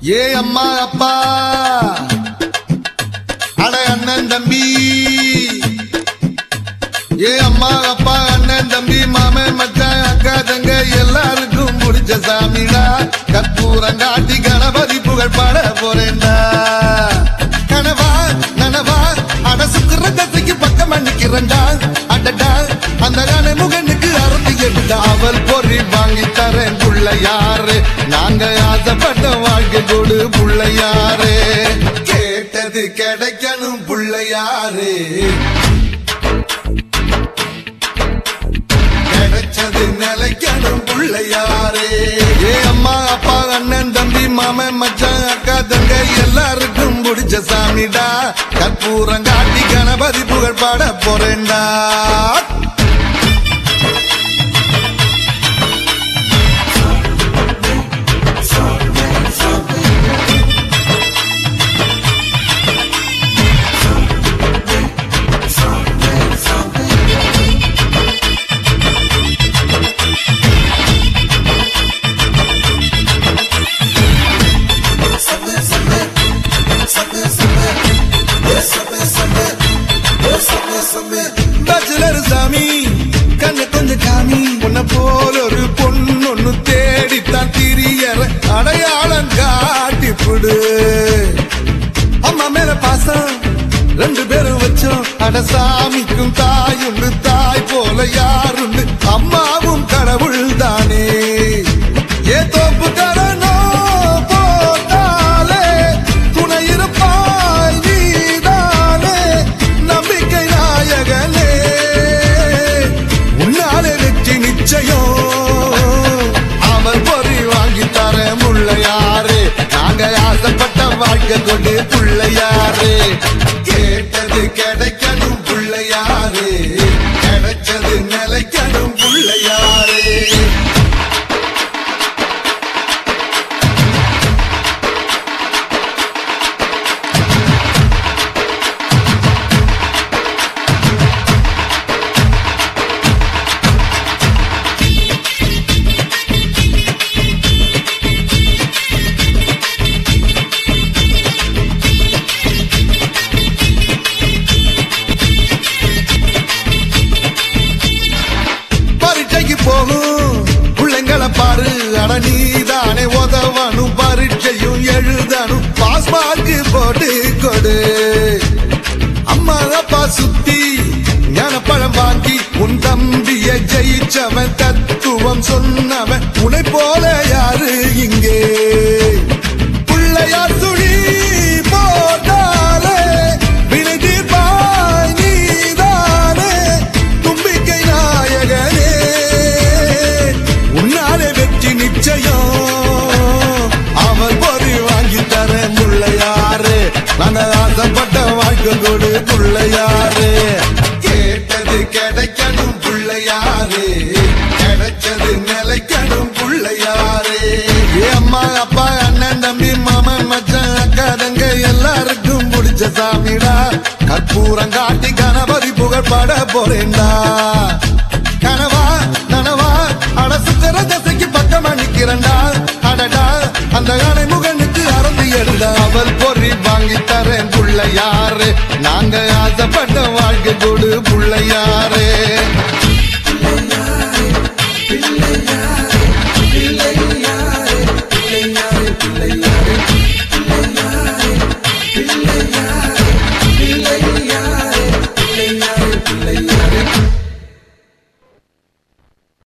ஏ அம்மா அப்பா அட அண்ணன் தம்பி ஏ அம்மா அப்பா அண்ணன் தம்பி மாமன் மச்சான் அக்கா தங்க எல்லாருக்கும் பிடிச்ச சாமிடா கற்பூரம் காட்டி கணபதி புகழ் பாட போறேன்டா கனவா நனவா அட சுக்குற தசைக்கு பக்கம் நிக்கிறேன்டா அடடா அந்த கன முகனுக்கு அறுதி எடுத்தா அவள் பொறி வாங்கி தரேன் புள்ள யாரு நாங்க ஆசைப்பட்ட வாழ்க்கை கொடு புள்ள யாரு கேட்டது கிடைக்கணும் புள்ள யாரு கிடைச்சது நிலைக்கணும் பிள்ளையாரே ஏ அம்மா அப்பா அண்ணன் தம்பி மாமன் மச்சான் அக்கா தங்க எல்லாருக்கும் பிடிச்ச சாமிடா கற்பூரம் காட்டி கணபதி புகழ் பாட போறேன்டா பேச்சுலர் சாமி கண்ணு கொஞ்சம் காமி உன்னை போல ஒரு பொண்ணு ஒண்ணு தேடித்தான் திரியற அடையாளம் காட்டிப்புடு அம்மா மேல பாசம் ரெண்டு பேரும் வச்சோம் அட சாமிக்கும் தாயுண்டு தாய் போல யாருண்டு அம்மாவும் கடவுள் தானே ஏ தோப்பு கடனோ போட்டாலே துணை இருப்பாய் நீதானே நம்பிக்கை நாயகனே உன்னாலே வெற்றி நிச்சயம் அவன் பொறி வாங்கி தர முள்ளையாரு நாங்க ஆசைப்பட்ட வாழ்க்கை கொண்டு புள்ளையாரு கேட்டது கிடைக்கணும் புள்ளையாரு கிடைச்சது நிலைக்கணும் புள்ளையாரு பரீட்சைக்கு போகும் பிள்ளைங்களை பாரு அட நீதானே உதவணும் பரீட்சையும் எழுதணும் பாஸ் மார்க் போட்டு கொடு அம்மா அப்பா சுத்தி ஞானப்பழம் வாங்கி உன் தம்பிய ஜெயிச்சவன் தத்துவம் சொன்னவன் உன்னை போல யாரு இங்கே பிள்ளையார் சுழி போட்டாலே வினை தீர்ப்பாய் நீதானே தும்பிக்கை நாயகனே உன்னாலே வெற்றி நிச்சயம் அவர் பொறி வாங்கி தர முள்ளையாரு நாங்க ஆசைப்பட்ட வாழ்க்கை கொடு புள்ளையாரு கேட்டது கிடைக்கணும் புள்ளையாரு கிடைச்சது நிலைக்கணும் புள்ளையாரு ஏ அம்மா அப்பா அண்ணன் தம்பி மாமன் மச்சான் அக்கா தங்க எல்லாருக்கும் பிடிச்ச சாமிடா கற்பூரம் காட்டி கணபதி புகழ் பாட போறேன்டா கனவா நனவா அட சுக்கர தசைக்கு பக்கமா நிக்கிறேன்டா அடடா அந்த காலை முகனுக்கு அறந்து எழுத அவள் பொறி வாங்கி தரேன் புள்ள யாரு நாங்க ஆசைப்பட்ட வாழ்க்கை கொடு புள்ள யாரு